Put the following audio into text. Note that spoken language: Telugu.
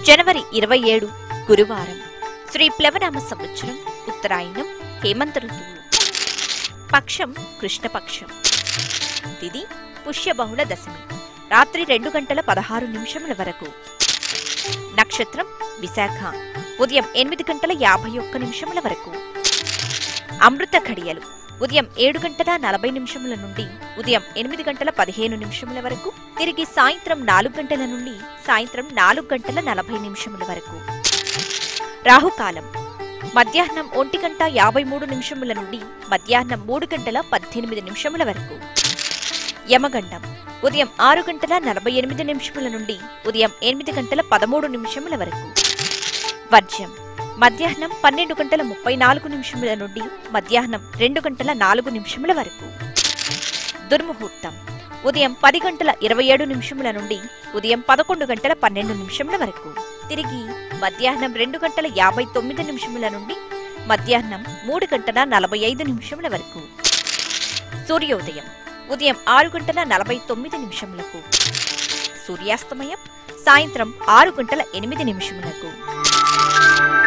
జనవరి ఇరవై ఏడు గురువారం శ్రీ ప్లవనామ సంవత్సరం ఉత్తరాయణం హేమంత ఋతువు పక్షం కృష్ణపక్షం తిది పుష్యబహుళ దశమి రాత్రి రెండు గంటల పదహారు నిమిషముల వరకు నక్షత్రం విశాఖ ఉదయం ఎనిమిది గంటల యాభై ఒక్క నిమిషముల వరకు అమృత ఘడియలు ఉదయం ఏడు గంటల నలభై నిమిషముల నుండి ఉదయం ఎనిమిది గంటల పదిహేను నిమిషముల వరకు తిరిగి సాయంత్రం నాలుగు గంటల నుండి సాయంత్రం నాలుగు గంటల నలభై నిమిషముల వరకు రాహుకాలం మధ్యాహ్నం ఒంటి గంట యాభై మూడు నిమిషముల నుండి మధ్యాహ్నం మూడు గంటల పద్దెనిమిది నిమిషముల వరకు యమగండం ఉదయం ఆరు గంటల నలభై ఎనిమిది నిమిషముల నుండి ఉదయం ఎనిమిది గంటల పదమూడు నిమిషముల వరకు వర్జ్యం మధ్యాహ్నం పన్నెండు గంటల ముప్పై నాలుగు నిమిషముల నుండి మధ్యాహ్నం రెండు గంటల నాలుగు నిమిషముల వరకు దుర్ముహూర్తం ఉదయం పది గంటల ఇరవై ఏడు నిమిషముల నుండి ఉదయం పదకొండు గంటల పన్నెండు నిమిషముల వరకు తిరిగి మధ్యాహ్నం రెండు గంటల యాభై తొమ్మిది నిమిషముల నుండి మధ్యాహ్నం మూడు గంటల నలభై ఐదు నిమిషముల వరకు సూర్యోదయం ఉదయం ఆరు గంటల నలభై తొమ్మిది నిమిషములకు సూర్యాస్తమయం సాయంత్రం ఆరు గంటల ఎనిమిది నిమిషములకు